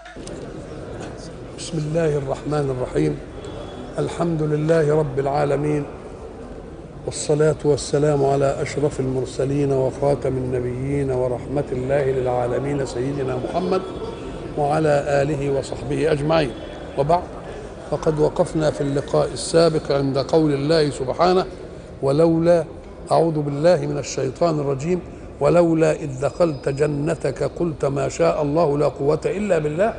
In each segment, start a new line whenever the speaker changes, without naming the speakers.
بسم الله الرحمن الرحيم الحمد لله رب العالمين والصلاة والسلام على أشرف المرسلين وخاتم النبيين ورحمة الله للعالمين سيدنا محمد وعلى آله وصحبه أجمعين وبعد فقد وقفنا في اللقاء السابق عند قول الله سبحانه ولولا أعوذ بالله من الشيطان الرجيم ولولا إذ دخلت جنتك قلت ما شاء الله لا قوة إلا بالله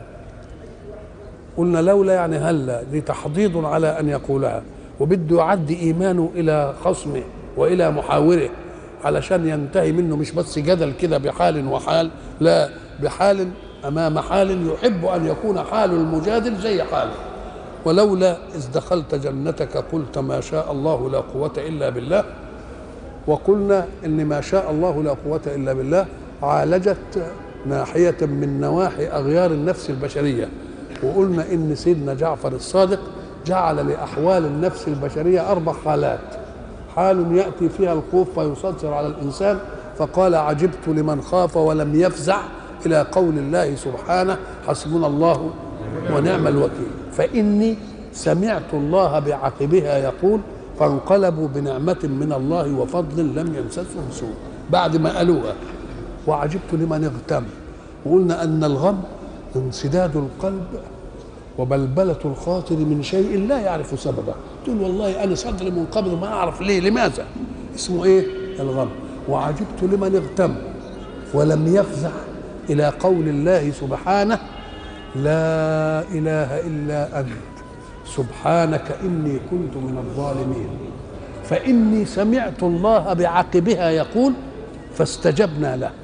قلنا لولا يعني هلا دي تحضيض على أن يقولها وبده يعدي إيمانه إلى خصمه وإلى محاوره علشان ينتهي منه مش بس جدل كده بحال وحال لا بحال أمام حال يحب أن يكون حال المجادل زي حاله ولولا إذ دخلت جنتك قلت ما شاء الله لا قوة إلا بالله وقلنا ان ما شاء الله لا قوه الا بالله عالجت ناحيه من نواحي اغيار النفس البشريه وقلنا ان سيدنا جعفر الصادق جعل لاحوال النفس البشريه اربع حالات حال ياتي فيها الخوف فيسيطر على الانسان فقال عجبت لمن خاف ولم يفزع الى قول الله سبحانه حسبنا الله ونعم الوكيل فاني سمعت الله بعقبها يقول فانقلبوا بنعمة من الله وفضل لم يمسسهم سوء بعد ما قالوها وعجبت لمن اغتم وقلنا أن الغم انسداد القلب وبلبلة الخاطر من شيء لا يعرف سببه تقول والله أنا صدري منقبض ما أعرف ليه لماذا اسمه إيه الغم وعجبت لمن اغتم ولم يفزع إلى قول الله سبحانه لا إله إلا أنت سبحانك إني كنت من الظالمين فإني سمعت الله بعقبها يقول فاستجبنا له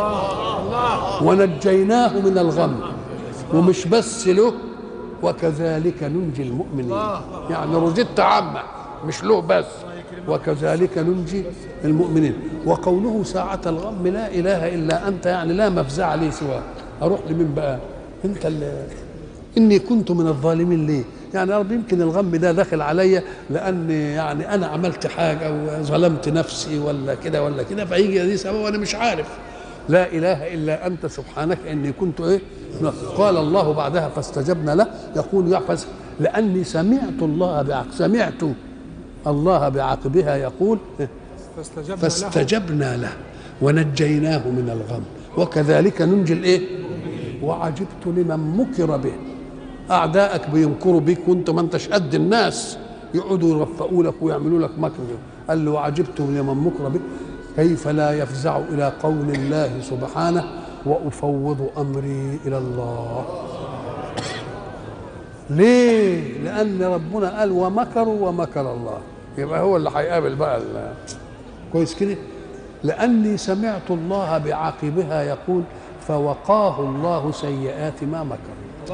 ونجيناه من الغم ومش بس له وكذلك ننجي المؤمنين يعني رجدت عامة مش له بس وكذلك ننجي المؤمنين وقوله ساعة الغم لا إله إلا أنت يعني لا مفزع لي سواك أروح لمين بقى أنت اللي إني كنت من الظالمين ليه يعني يا رب يمكن الغم ده داخل عليا لان يعني انا عملت حاجه وظلمت نفسي ولا كده ولا كده فيجي دي سبب وانا مش عارف لا اله الا انت سبحانك اني كنت ايه قال الله بعدها فاستجبنا له يقول يحفظ لاني سمعت الله بعقب سمعت الله بعقبها يقول
فاستجبنا,
فاستجبنا له ونجيناه من الغم وكذلك ننجي الايه وعجبت لمن مكر به اعدائك بيمكروا بيك وانت ما انتش قد الناس يقعدوا يرفقوا لك ويعملوا لك مكر قال له وعجبت لمن مكر بك كيف لا يفزع الى قول الله سبحانه وافوض امري الى الله ليه لان ربنا قال ومكروا ومكر الله يبقى هو اللي هيقابل بقى كويس كده لاني سمعت الله بعاقبها يقول فوقاه الله سيئات ما مكروا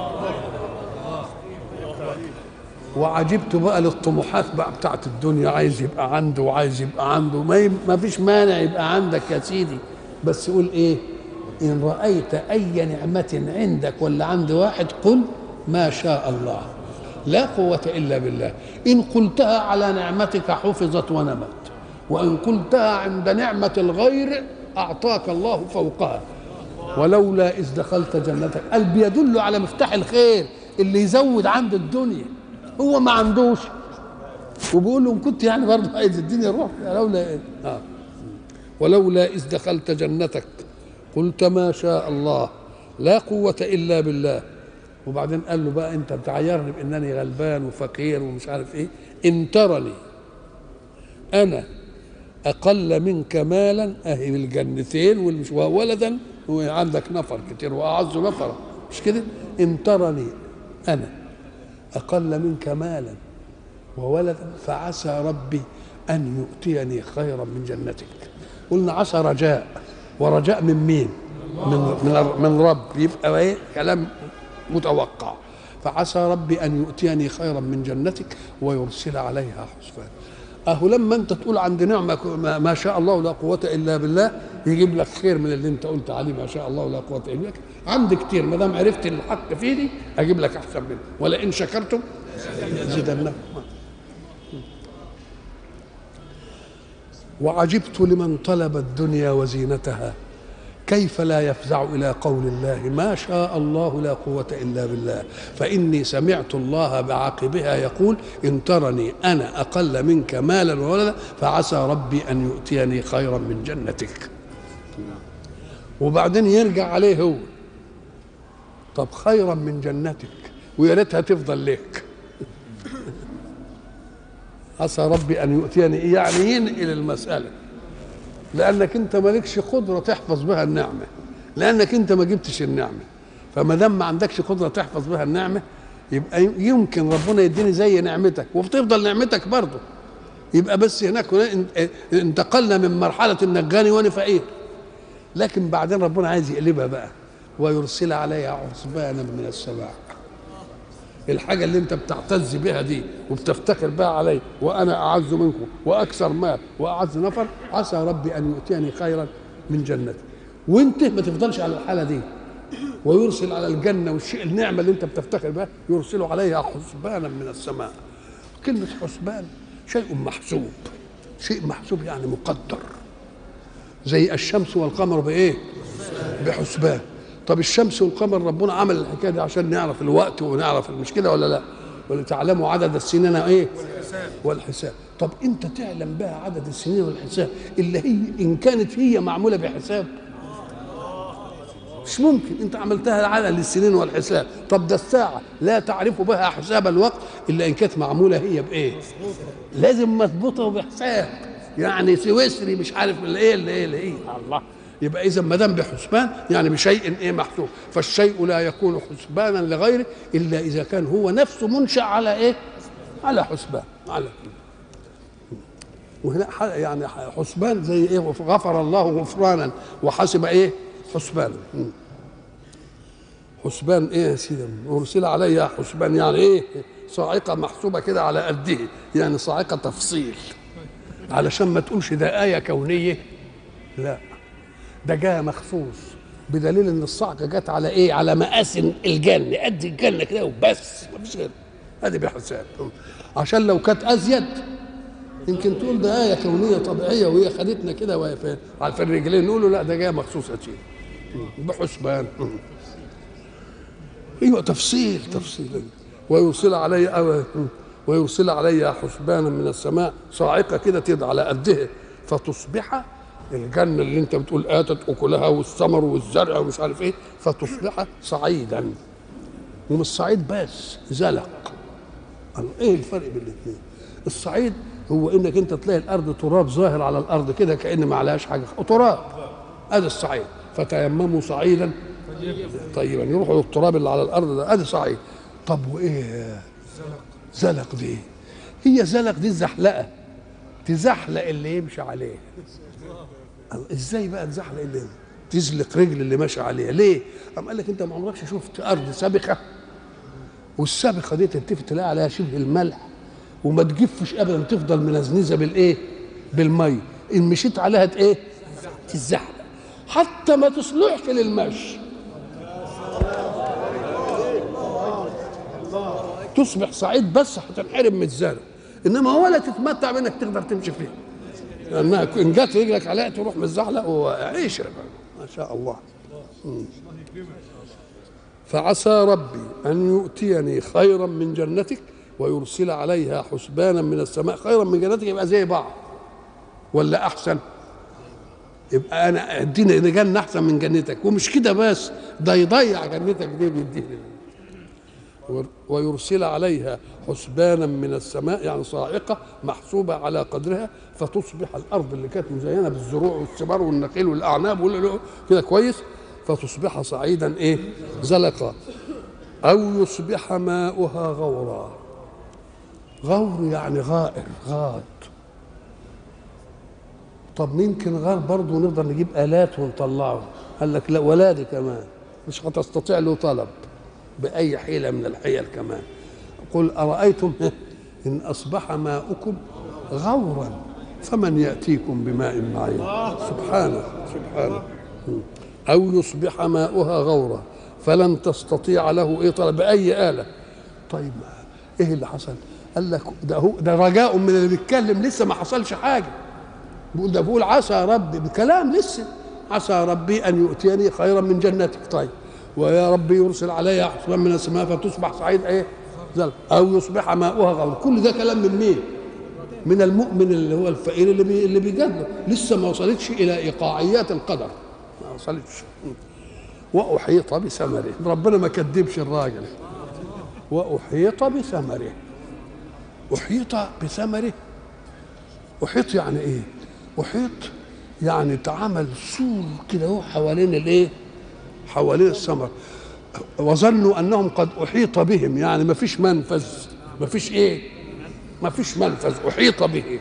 وعجبت بقى للطموحات بقى بتاعت الدنيا عايز يبقى عنده وعايز يبقى عنده ما, ما فيش مانع يبقى عندك يا سيدي بس يقول ايه ان رايت اي نعمه عندك ولا عند واحد قل ما شاء الله لا قوه الا بالله ان قلتها على نعمتك حفظت ونمت وان قلتها عند نعمه الغير اعطاك الله فوقها ولولا إذ دخلت جنتك قال بيدل على مفتاح الخير اللي يزود عند الدنيا هو ما عندوش وبيقول لهم كنت يعني برضه عايز الدنيا روح لولا إيه؟ آه. ولولا إذ دخلت جنتك قلت ما شاء الله لا قوة إلا بالله وبعدين قال له بقى أنت بتعيرني بأنني غلبان وفقير ومش عارف إيه إن ترني أنا أقل منك مالا أهي الجنتين والمش وولدا وعندك نفر كتير واعز نفرا مش كده ان ترني انا اقل منك مالا وولدا فعسى ربي ان يؤتيني خيرا من جنتك قلنا عسى رجاء ورجاء من مين من من, من رب يبقى ايه كلام متوقع فعسى ربي ان يؤتيني خيرا من جنتك ويرسل عليها حسبانا اهو لما انت تقول عند نعمه ما شاء الله لا قوه الا بالله يجيب لك خير من اللي انت قلت عليه ما شاء الله لا قوه الا بالله عندي كتير ما دام عرفت الحق في دي اجيب لك احسن منه ولئن شكرتم زيدنكم وعجبت لمن طلب الدنيا وزينتها كيف لا يفزع إلى قول الله ما شاء الله لا قوة إلا بالله فإني سمعت الله بعقبها يقول إن ترني أنا أقل منك مالا وولدا فعسى ربي أن يؤتيني خيرا من جنتك وبعدين يرجع عليه هو طب خيرا من جنتك ويا ريتها تفضل لك عسى ربي ان يؤتيني إيه؟ يعني ينقل المساله لانك انت مالكش قدره تحفظ بها النعمه لانك انت ما جبتش النعمه فما دام ما عندكش قدره تحفظ بها النعمه يبقى يمكن ربنا يديني زي نعمتك وبتفضل نعمتك برضه يبقى بس هناك انتقلنا من مرحله انك غني وانا فقير لكن بعدين ربنا عايز يقلبها بقى ويرسل عليها عصبانا من السماء الحاجة اللي انت بتعتز بها دي وبتفتخر بها علي وانا اعز منكم واكثر مال واعز نفر عسى ربي ان يؤتيني خيرا من جنتي وانت ما تفضلش على الحالة دي ويرسل على الجنة والشيء النعمة اللي انت بتفتخر بها يرسل عليها حسبانا من السماء كلمة حسبان شيء محسوب شيء محسوب يعني مقدر زي الشمس والقمر بايه بحسبان طب الشمس والقمر ربنا عمل الحكايه دي عشان نعرف الوقت ونعرف المشكله ولا لا ولتعلموا عدد السنين ايه والحساب والحساب طب انت تعلم بها عدد السنين والحساب اللي هي ان كانت هي معموله بحساب مش ممكن انت عملتها على للسنين والحساب طب ده الساعه لا تعرف بها حساب الوقت الا ان كانت معموله هي بايه لازم مضبوطه بحساب يعني سويسري مش عارف اللي ايه اللي ايه اللي ايه الله يبقى اذا ما دام بحسبان يعني بشيء ايه محسوب فالشيء لا يكون حسبانا لغيره الا اذا كان هو نفسه منشا على ايه على حسبان على وهنا يعني حسبان زي ايه غفر الله غفرانا وحسب ايه حسبان حسبان ايه يا سيدي ارسل علي حسبان يعني ايه صاعقه محسوبه كده على قده يعني صاعقه تفصيل علشان ما تقولش ده ايه كونيه لا ده جاء مخصوص بدليل ان الصعقه جت على ايه على مقاس الجنه قد الجنه كده وبس ما فيش غير ادي بحساب عشان لو كانت ازيد يمكن تقول ده ايه كونيه طبيعيه وهي خدتنا كده وهي في في الرجلين نقول له لا ده جاء مخصوص اشياء بحسبان ايوه تفصيل تفصيل ويرسل علي ويرسل علي حسبانا من السماء صاعقه كده تدعى على قدها فتصبح الجنه اللي انت بتقول اتت اكلها والثمر والزرع ومش عارف ايه فتصبح صعيدا ومش صعيد بس زلق ايه الفرق بين الاثنين الصعيد هو انك انت تلاقي الارض تراب ظاهر على الارض كده كان ما عليهاش حاجه تراب ادي الصعيد فتيمموا صعيدا طيبا يروحوا للتراب اللي على الارض ده ادي صعيد طب وايه زلق دي هي زلق دي الزحلقه تزحلق اللي يمشي عليه ازاي بقى تزحلق اللي تزلق رجل اللي ماشي عليها ليه؟ قام قال لك انت ما عمركش شفت ارض سابخه والسابخه دي تلتفت تلاقي عليها شبه الملح وما تجفش ابدا تفضل منزنزه بالايه؟ بالميه ان مشيت عليها ايه؟ تزحلق حتى ما تصلحش للمشي تصبح صعيد بس هتنحرم من الزرع انما ولا تتمتع بانك تقدر تمشي فيه لانها ان جت رجلك عليها تروح متزحلق وعيش ما شاء الله فعسى ربي ان يؤتيني خيرا من جنتك ويرسل عليها حسبانا من السماء خيرا من جنتك يبقى زي بعض ولا احسن يبقى انا اديني جنه احسن من جنتك ومش كده بس ده يضيع جنتك دي بيديني ويرسل عليها حسبانا من السماء يعني صاعقه محسوبه على قدرها فتصبح الارض اللي كانت مزينه بالزروع والثمار والنخيل والاعناب كده كويس فتصبح صعيدا ايه زلقا او يصبح ماؤها غورا غور يعني غائر غاد طب ممكن غار برضه نقدر نجيب الات ونطلعه قال لك لا ولا دي كمان مش هتستطيع له طلب بأي حيلة من الحيل كمان قل أرأيتم إن أصبح ماؤكم غورا فمن يأتيكم بماء معين سبحانه سبحانه أو يصبح ماؤها غورا فلن تستطيع له إيه طلب بأي آلة طيب إيه اللي حصل قال لك ده هو ده رجاء من اللي بيتكلم لسه ما حصلش حاجة بيقول ده بيقول عسى ربي بكلام لسه عسى ربي ان يؤتيني خيرا من جنتك طيب ويا ربي يرسل علي حصبا من السماء فتصبح صعيد ايه زلق. او يصبح ماؤها غور كل ده كلام من مين من المؤمن اللي هو الفقير اللي بي اللي بيجادله لسه ما وصلتش الى ايقاعيات القدر ما وصلتش واحيط بثمره ربنا ما كذبش الراجل واحيط بثمره احيط بثمره احيط يعني ايه احيط يعني اتعمل سور كده هو حوالين الايه حوالين الثمر وظنوا انهم قد احيط بهم يعني ما فيش منفذ ما فيش ايه ما فيش منفذ احيط به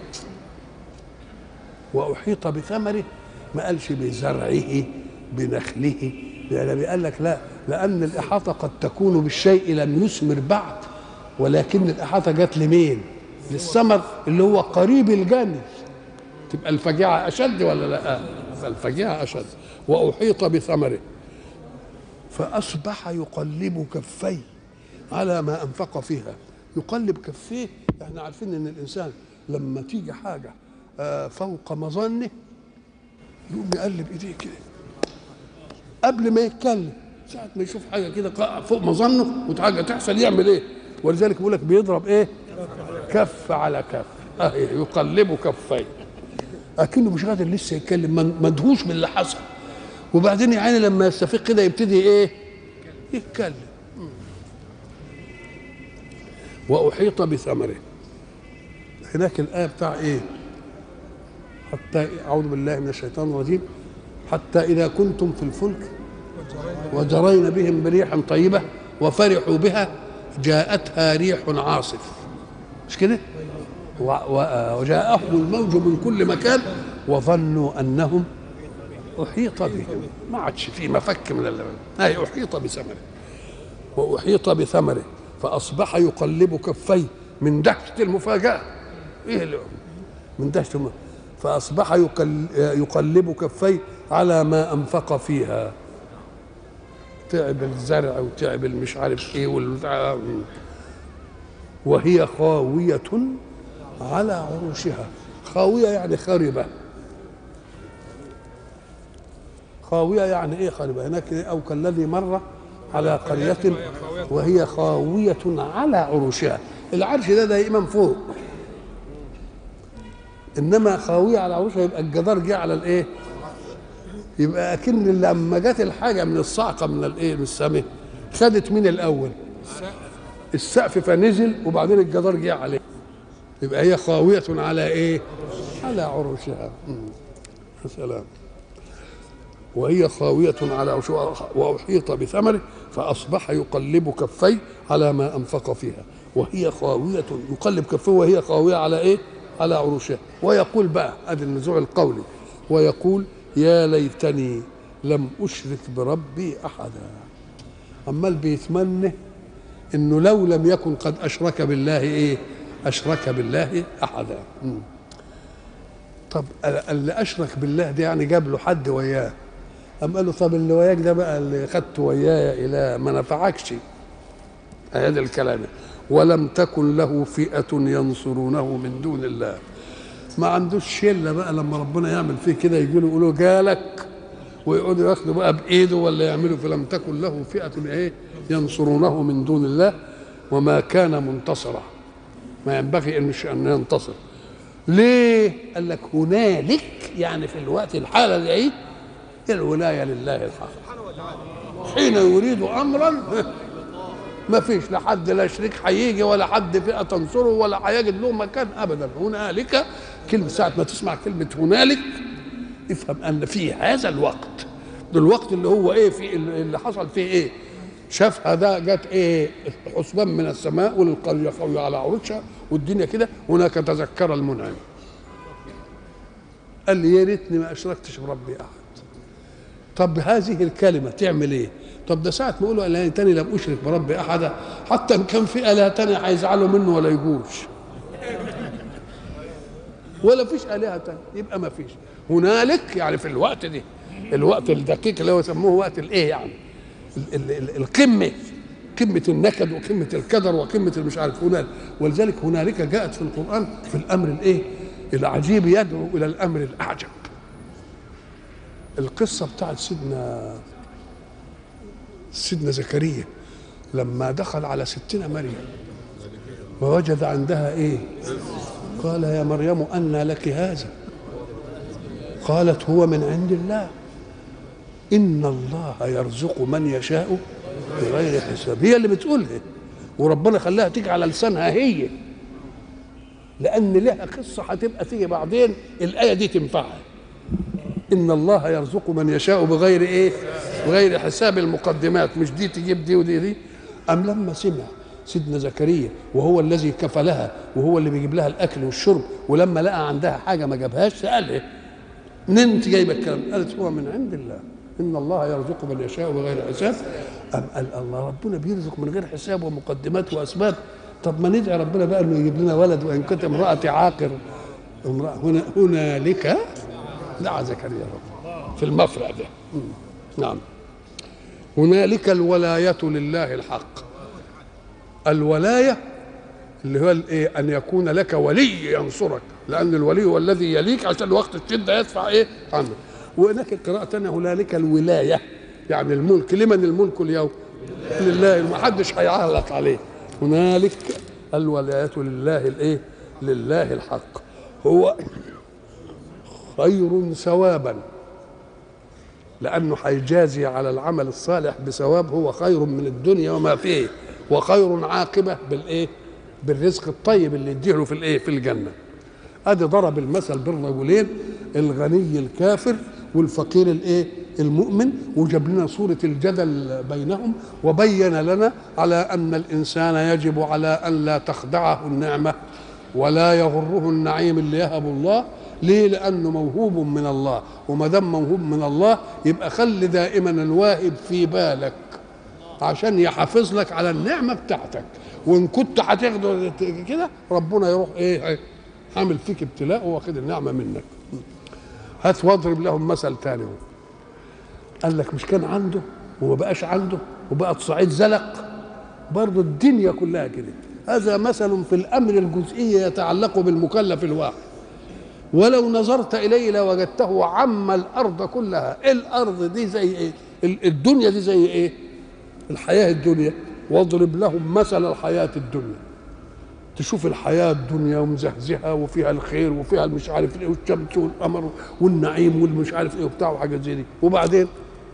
واحيط بثمره ما قالش بزرعه بنخله يعني قال لك لا لان الاحاطه قد تكون بالشيء لم يثمر بعد ولكن الاحاطه جت لمين للثمر اللي هو قريب الجانب تبقى الفجيعه اشد ولا لا الفجيعه اشد واحيط بثمره فاصبح يقلب كفيه على ما انفق فيها يقلب كفيه احنا عارفين ان الانسان لما تيجي حاجه فوق مظنه يقوم يقلب ايديه كده قبل ما يتكلم ساعة ما يشوف حاجة كده فوق مظنه وحاجة تحصل يعمل ايه؟ ولذلك بيقول لك بيضرب ايه؟ كف على كف اهي يقلب كفيه اكنه مش قادر لسه يتكلم مدهوش من اللي حصل وبعدين يا عيني لما يستفيق كده يبتدي ايه؟ يتكلم واحيط بثمره هناك الايه بتاع ايه؟ حتى اعوذ بالله من الشيطان الرجيم حتى اذا كنتم في الفلك وجرين بهم بريح طيبه وفرحوا بها جاءتها ريح عاصف مش كده؟ وجاءهم الموج من كل مكان وظنوا انهم احيط بهم ما عادش في مفك من اللبن هاي احيط بثمره واحيط بثمره فاصبح يقلب كفيه من دهشه المفاجاه ايه اللي من دهشه المفاجأة. فاصبح يقلب كفيه على ما انفق فيها تعب الزرع وتعب المش عارف ايه والبتاع وهي خاوية على عروشها خاوية يعني خربة خاوية يعني ايه خربة هناك او كالذي مر على قرية وهي خاوية على عروشها العرش ده دائما فوق انما خاوية على عروشها يبقى الجدار جه على الايه يبقى اكن لما جت الحاجه من الصعقه من الايه من السماء خدت مين الاول السقف فنزل وبعدين الجدار جه عليه يبقى هي خاويه على ايه على عروشها سلام وهي خاوية على عروشها وأحيط بثمره فأصبح يقلب كفيه على ما أنفق فيها وهي خاوية يقلب كفيه وهي خاوية على إيه؟ على عروشها ويقول بقى هذا النزوع القولي ويقول يا ليتني لم أشرك بربي أحدا عمال بيتمنى انه لو لم يكن قد اشرك بالله ايه اشرك بالله احدا مم. طب اللي اشرك بالله ده يعني جاب له حد وياه قام قال له طب اللي وياك ده بقى اللي خدته ويايا الى ما نفعكش هذا الكلام ولم تكن له فئة ينصرونه من دون الله ما عندوش شله بقى لما ربنا يعمل فيه كده يجي له يقولوا جالك ويقعدوا ياخدوا بقى بايده ولا يعملوا فلم تكن له فئه ايه ينصرونه من دون الله وما كان منتصرا ما ينبغي ان ان ينتصر ليه؟ قال لك هنالك يعني في الوقت الحاله دي الولايه لله الحق حين يريد امرا ما فيش لا حد لا شريك هيجي ولا حد فئه تنصره ولا هيجد له مكان ابدا هنالك كلمه ساعه ما تسمع كلمه هنالك افهم ان في هذا الوقت ده الوقت اللي هو ايه في اللي حصل فيه ايه شافها ده جت ايه حسبان من السماء والقريه خاويه على عروشها والدنيا كده هناك تذكر المنعم قال لي يا ريتني ما اشركتش بربي احد طب هذه الكلمه تعمل ايه طب ده ساعة ما يقولوا إله تاني لم أشرك بربي أحدا حتى إن كان في آلهة تانية هيزعلوا منه ولا يجوش ولا فيش آلهة تانية يبقى ما فيش هنالك يعني في الوقت دي الوقت الدقيق اللي هو يسموه وقت الإيه يعني ال ال القمة قمة النكد وقمة الكدر وقمة المش عارف هنالك ولذلك هنالك جاءت في القرآن في الأمر الإيه العجيب يدعو إلى الأمر الأعجب القصه بتاعت سيدنا سيدنا زكريا لما دخل على ستنا مريم ووجد عندها ايه قال يا مريم أنى لك هذا قالت هو من عند الله إن الله يرزق من يشاء بغير حساب هي اللي بتقولها وربنا خلاها تيجي على لسانها هي لأن لها قصة هتبقى تيجي بعدين الآية دي تنفعها إن الله يرزق من يشاء بغير إيه؟ بغير حساب المقدمات مش دي تجيب دي ودي دي أم لما سمع سيدنا زكريا وهو الذي كفلها وهو اللي بيجيب لها الاكل والشرب ولما لقى عندها حاجه ما جابهاش سالها منين انت جايبه الكلام قالت هو من عند الله ان الله يرزق من يشاء بغير حساب ام قال الله ربنا بيرزق من غير حساب ومقدمات واسباب طب ما ندعي ربنا بقى انه يجيب لنا ولد وان كنت امراتي عاقر امرأة هنا هنالك دعا زكريا ربه في المفرع ده نعم هنالك الولاية لله الحق الولايه اللي هو الايه ان يكون لك ولي ينصرك لان الولي هو الذي يليك عشان وقت الشده يدفع ايه عنك وهناك قراءة هنالك الولايه يعني الملك لمن الملك اليوم لله ما حدش هيعلق عليه هنالك الولاية لله الايه لله الحق هو خير ثوابا لانه هيجازي على العمل الصالح بثواب هو خير من الدنيا وما فيه وخير عاقبه بالايه بالرزق الطيب اللي يديله في الايه في الجنه ادي ضرب المثل بالرجلين الغني الكافر والفقير الايه المؤمن وجاب لنا صورة الجدل بينهم وبين لنا على أن الإنسان يجب على أن لا تخدعه النعمة ولا يغره النعيم اللي يهب الله ليه لأنه موهوب من الله وما دام موهوب من الله يبقى خلي دائما الواهب في بالك عشان يحافظ لك على النعمه بتاعتك وان كنت هتاخده كده ربنا يروح ايه عامل فيك ابتلاء واخد النعمه منك هات واضرب لهم مثل تاني قال لك مش كان عنده وما بقاش عنده وبقت صعيد زلق برضه الدنيا كلها كده هذا مثل في الامر الجزئي يتعلق بالمكلف الواحد ولو نظرت اليه لوجدته عم الارض كلها الارض دي زي ايه الدنيا دي زي ايه الحياة الدنيا واضرب لهم مثل الحياة الدنيا تشوف الحياة الدنيا ومزهزهة وفيها الخير وفيها المش عارف ايه والشمس والقمر والنعيم والمش عارف ايه وبتاع وحاجات زي دي وبعدين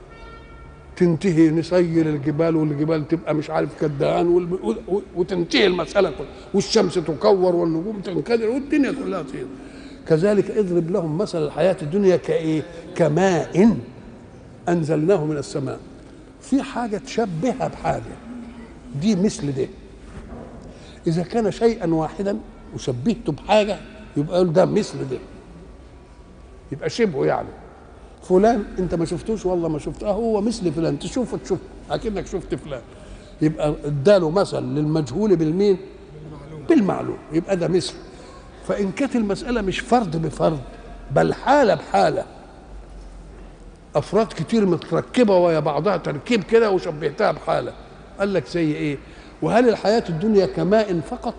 تنتهي نسير الجبال والجبال تبقى مش عارف كدهان والم... وتنتهي المسألة كلها والشمس تكور والنجوم تنكدر والدنيا كلها تصير كذلك اضرب لهم مثل الحياة الدنيا كإيه؟ كماء أنزلناه من السماء في حاجه تشبهها بحاجه دي مثل ده اذا كان شيئا واحدا وشبهته بحاجه يبقى ده مثل ده يبقى شبهه يعني فلان انت ما شفتوش والله ما شفته هو مثل فلان تشوفه تشوف اكنك شفت فلان يبقى اداله مثل للمجهول بالمين بالمعلوم يبقى ده مثل فان كانت المساله مش فرد بفرد بل حاله بحاله افراد كتير متركبه ويا بعضها تركيب كده وشبهتها بحاله قال لك زي ايه وهل الحياه الدنيا كماء فقط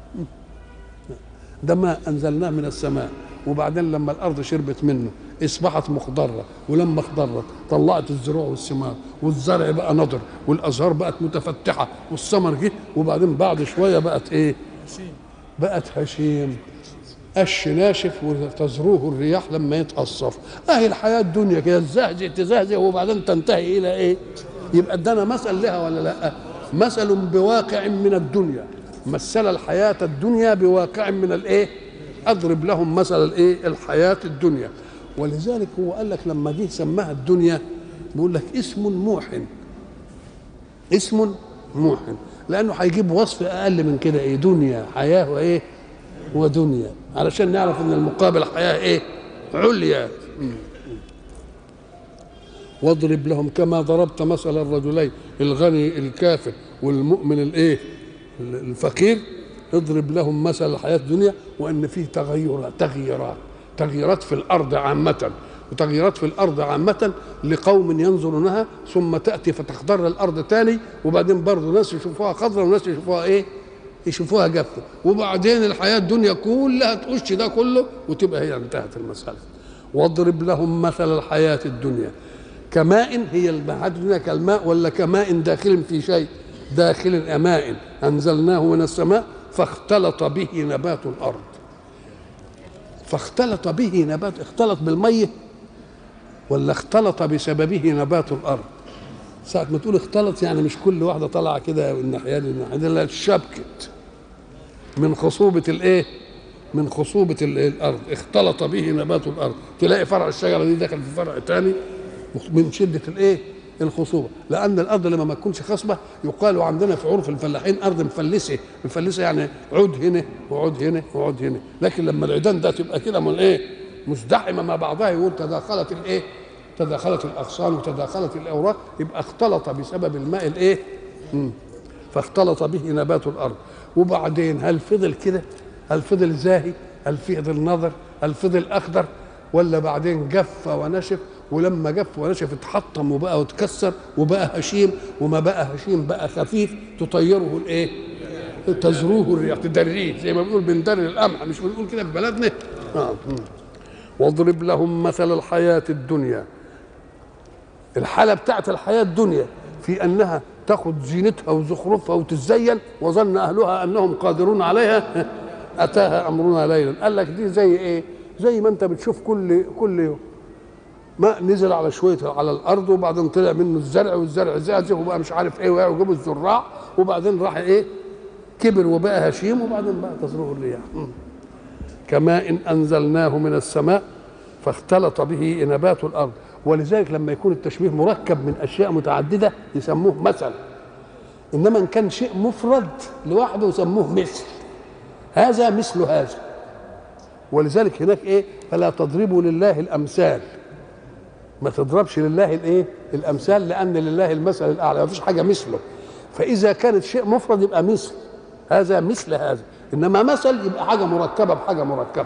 ده ماء انزلناه من السماء وبعدين لما الارض شربت منه اصبحت مخضره ولما اخضرت طلعت الزروع والثمار والزرع بقى نضر والازهار بقت متفتحه والثمر جه وبعدين بعد شويه بقت ايه بقت هشيم قش ناشف وتزروه الرياح لما يتقصف اهي الحياه الدنيا كده تزهزه تزهزه وبعدين تنتهي الى ايه يبقى ادانا مثل لها ولا لا مثل بواقع من الدنيا مثل الحياه الدنيا بواقع من الايه اضرب لهم مثل الايه الحياه الدنيا ولذلك هو قال لك لما جه سماها الدنيا بيقول لك اسم موحن اسم موحن لانه هيجيب وصف اقل من كده ايه دنيا حياه وايه ودنيا علشان نعرف ان المقابل حياه ايه عليا واضرب لهم كما ضربت مثل الرجلين الغني الكافر والمؤمن الايه الفقير اضرب لهم مثل الحياه الدنيا وان فيه تغيرات تغييرات تغييرات في الارض عامه وتغييرات في الارض عامه لقوم ينظرونها ثم تاتي فتخضر الارض تاني وبعدين برضه ناس يشوفوها خضراء وناس يشوفوها ايه يشوفوها جافه وبعدين الحياه الدنيا كلها تقش ده كله وتبقى هي انتهت المساله واضرب لهم مثل الحياة الدنيا كماء هي الحياة الدنيا كالماء ولا كماء داخل في شيء داخل أماء أنزلناه من السماء فاختلط به نبات الأرض فاختلط به نبات اختلط بالمية ولا اختلط بسببه نبات الأرض ساعة ما تقول اختلط يعني مش كل واحدة طالعة كده الناحية دي الناحية دي لا اتشبكت من خصوبة الايه؟ من خصوبة ال- الأرض اختلط به نبات الأرض تلاقي فرع الشجرة دي دخل في فرع تاني من شدة الايه؟ الخصوبة لأن الأرض لما ما تكونش خصبة يقال عندنا في عرف الفلاحين أرض مفلسة مفلسة يعني عود هنا وعود هنا وعود هنا لكن لما العيدان ده تبقى كده من ايه؟ مزدحمة مع بعضها يقول تداخلت الايه؟ تداخلت الأغصان وتداخلت الأوراق يبقى اختلط بسبب الماء الايه؟ مم. فاختلط به نبات الارض وبعدين هل فضل كده هل فضل زاهي هل فضل نظر هل فضل اخضر ولا بعدين جف ونشف ولما جف ونشف اتحطم وبقى واتكسر وبقى هشيم وما بقى هشيم بقى خفيف تطيره الايه تزروه الرياح تدريه زي ما بنقول بندري القمح مش بنقول كده في بلدنا آه. مم. واضرب لهم مثل الحياة الدنيا الحالة بتاعت الحياة الدنيا في أنها تاخذ زينتها وزخرفها وتتزين وظن أهلها أنهم قادرون عليها أتاها أمرنا ليلا قال لك دي زي إيه زي ما أنت بتشوف كل كل ماء نزل على شوية على الأرض وبعدين طلع منه الزرع والزرع زازه وبقى مش عارف إيه وجابوا الزراع وبعدين راح إيه كبر وبقى هشيم وبعدين بقى تزروه الرياح مم. كماء أنزلناه من السماء فاختلط به نبات الأرض ولذلك لما يكون التشبيه مركب من أشياء متعددة يسموه مثل إنما إن كان شيء مفرد لوحده يسموه مثل هذا مثل هذا ولذلك هناك إيه فلا تضربوا لله الأمثال ما تضربش لله الايه الامثال لان لله المثل الاعلى ما فيش حاجه مثله فاذا كانت شيء مفرد يبقى مثل هذا مثل هذا انما مثل يبقى حاجه مركبه بحاجه مركبه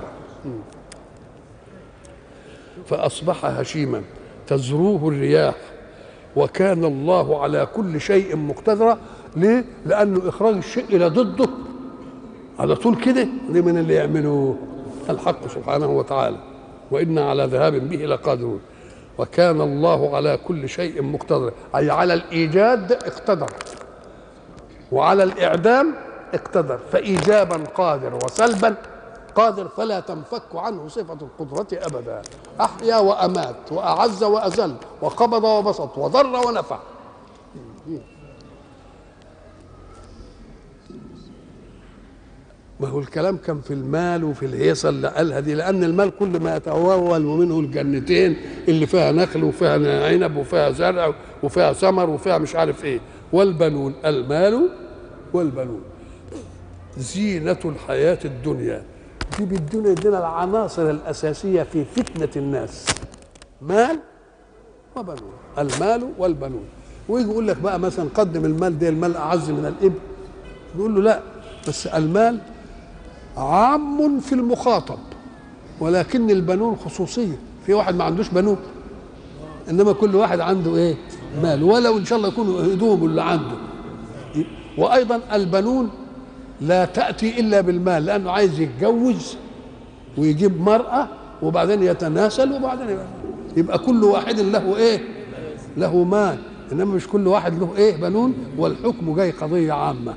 فاصبح هشيما تزروه الرياح وكان الله على كل شيء مقتدرا ليه لانه اخراج الشيء الى ضده على طول كده دي من اللي يعملوه الحق سبحانه وتعالى وإنا على ذهاب به لقادرون وكان الله على كل شيء مقتدر أي على الإيجاد اقتدر وعلى الإعدام اقتدر فإيجابا قادر وسلبا قادر فلا تنفك عنه صفة القدرة أبدا أحيا وأمات وأعز وأذل وقبض وبسط وضر ونفع ما هو الكلام كان في المال وفي الهيصة اللي قالها دي لأن المال كل ما يتوول ومنه الجنتين اللي فيها نخل وفيها عنب وفيها زرع وفيها ثمر وفيها مش عارف ايه والبنون المال والبنون زينة الحياة الدنيا دي بدنا يدينا العناصر الأساسية في فتنة الناس مال وبنون المال والبنون ويجي يقول لك بقى مثلا قدم المال ده المال أعز من الإبل نقول له لا بس المال عام في المخاطب ولكن البنون خصوصية في واحد ما عندوش بنون إنما كل واحد عنده إيه مال ولو إن شاء الله يكونوا هدوم اللي عنده وأيضا البنون لا تأتي إلا بالمال لأنه عايز يتجوز ويجيب مرأة وبعدين يتناسل وبعدين يبقى, يبقى كل واحد له إيه له مال إنما مش كل واحد له إيه بنون والحكم جاي قضية عامة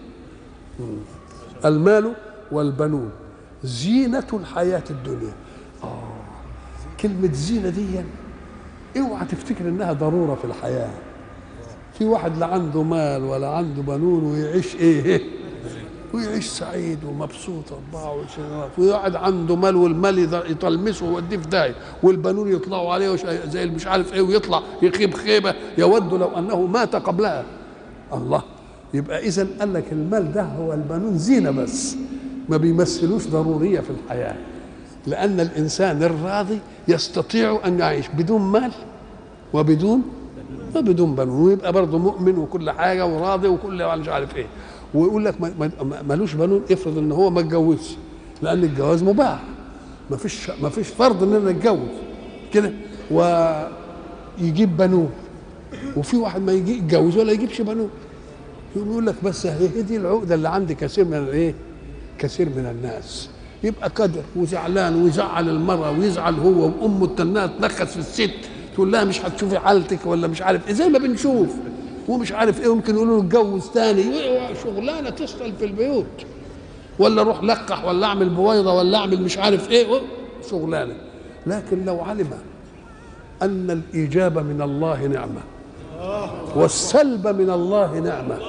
المال والبنون زينة الحياة الدنيا آه. كلمة زينة دي اوعى تفتكر انها ضرورة في الحياة في واحد لا عنده مال ولا عنده بنون ويعيش ايه ويعيش سعيد ومبسوط 24 سنوات ويقعد عنده مال والمال يطلمسه ويوديه في داهيه والبنون يطلعوا عليه زي مش عارف ايه ويطلع يخيب خيبه يود لو انه مات قبلها الله يبقى اذا قال لك المال ده هو البنون زينه بس ما بيمثلوش ضروريه في الحياه لان الانسان الراضي يستطيع ان يعيش بدون مال وبدون وبدون بنون ويبقى برضه مؤمن وكل حاجه وراضي وكل مش عارف ايه ويقول لك ملوش بنون افرض ان هو ما اتجوزش لان الجواز مباح ما فيش ما فيش فرض اننا نتجوز كده ويجيب بنون وفي واحد ما يجي يتجوز ولا يجيبش بنون يقول لك بس هي دي العقده اللي عند كثير من الايه؟ كثير من الناس يبقى كدر وزعلان ويزعل المرأة ويزعل هو وأمه تنها تنخس في الست تقول لها مش هتشوفي حالتك ولا مش عارف ايه زي ما بنشوف ومش عارف ايه ممكن يقولوا له اتجوز تاني شغلانه تشتغل في البيوت ولا اروح لقح ولا اعمل بويضه ولا اعمل مش عارف ايه شغلانه لكن لو علم ان الايجاب من الله نعمه والسلب من الله نعمه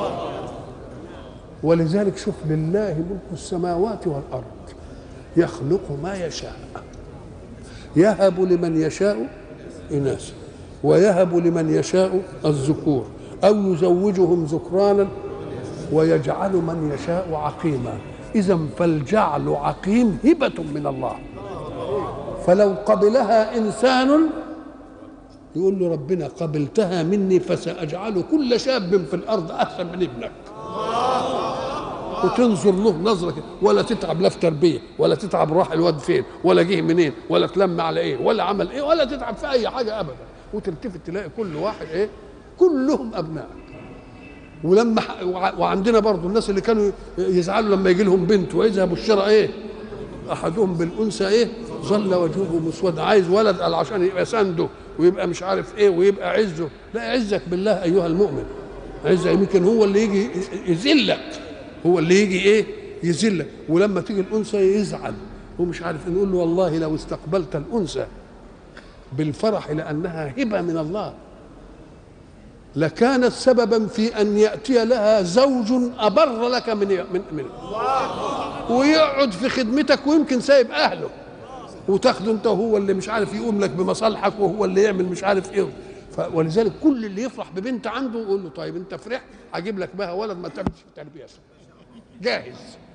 ولذلك شوف لله ملك السماوات والارض يخلق ما يشاء يهب لمن يشاء اناثا ويهب لمن يشاء الذكور او يزوجهم ذكرانا ويجعل من يشاء عقيما اذا فالجعل عقيم هبه من الله فلو قبلها انسان يقول له ربنا قبلتها مني فساجعل كل شاب في الارض احسن من ابنك وتنظر له نظره كده ولا تتعب لا في تربيه ولا تتعب راح الواد فين ولا جه منين ولا تلم على ايه ولا عمل ايه ولا تتعب في اي حاجه ابدا وتلتفت تلاقي كل واحد ايه كلهم ابناء ولما وعندنا برضو الناس اللي كانوا يزعلوا لما يجي لهم بنت واذا بشر ايه احدهم بالانثى ايه ظل وجهه مسودا عايز ولد قال عشان يبقى سنده ويبقى مش عارف ايه ويبقى عزه لا عزك بالله ايها المؤمن عزه يمكن هو اللي يجي يذلك هو اللي يجي ايه يذلك ولما تيجي الانثى يزعل ومش عارف نقول له والله لو استقبلت الانثى بالفرح لانها هبه من الله لكانت سببا في ان ياتي لها زوج ابر لك من من, من ويقعد في خدمتك ويمكن سايب اهله وتاخده انت وهو اللي مش عارف يقوم لك بمصالحك وهو اللي يعمل مش عارف ايه ولذلك كل اللي يفرح ببنت عنده يقول له طيب انت فرحت هجيب لك بها ولد ما تعملش في تربيه جاهز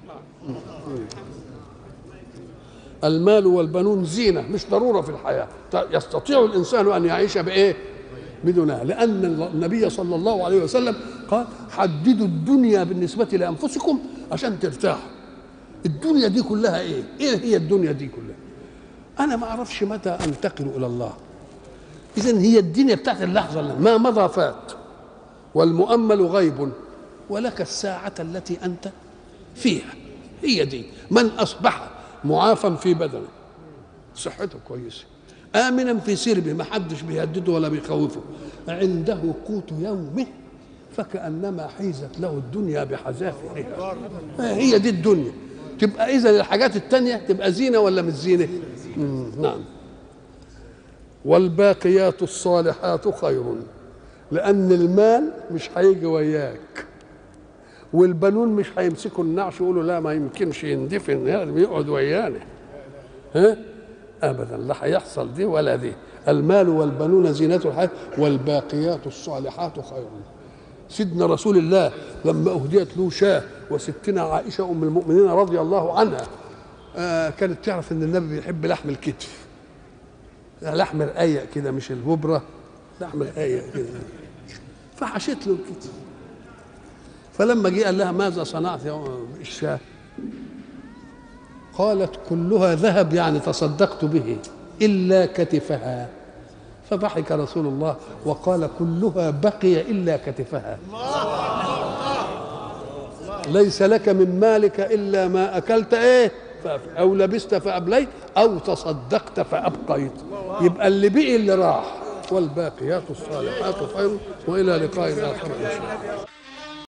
المال والبنون زينة مش ضرورة في الحياة يستطيع الإنسان أن يعيش بإيه بدونها لأن النبي صلى الله عليه وسلم قال حددوا الدنيا بالنسبة لأنفسكم عشان ترتاحوا الدنيا دي كلها إيه إيه هي الدنيا دي كلها أنا ما أعرفش متى أنتقل إلى الله إذا هي الدنيا بتاعت اللحظة ما مضى فات والمؤمل غيب ولك الساعة التي أنت فيها هي دي من أصبح معافى في بدنه صحته كويسة آمنا في سربه ما حدش بيهدده ولا بيخوفه عنده قوت يومه فكأنما حيزت له الدنيا بحذافيرها هي دي الدنيا تبقى إذا الحاجات التانية تبقى زينة ولا مش زينة نعم والباقيات الصالحات خير لأن المال مش هيجي وياك والبنون مش هيمسكوا النعش يقولوا لا ما يمكنش يندفن يقعد ويانا ها ابدا لا هيحصل دي ولا دي المال والبنون زينة الحياة والباقيات الصالحات خير سيدنا رسول الله لما أهديت له شاة وستنا عائشة أم المؤمنين رضي الله عنها آه كانت تعرف أن النبي بيحب لحم الكتف لحم رقيق كده مش الببرة لحم رقيق كده فحشت له الكتف فلما جه قال لها ماذا صنعت يا الشاه قالت كلها ذهب يعني تصدقت به إلا كتفها فضحك رسول الله وقال كلها بقي إلا كتفها ليس لك من مالك إلا ما أكلت إيه أو لبست فأبليت أو تصدقت فأبقيت يبقى اللي بقي اللي راح والباقيات الصالحات خير وإلى لقاء آخر إن شاء الله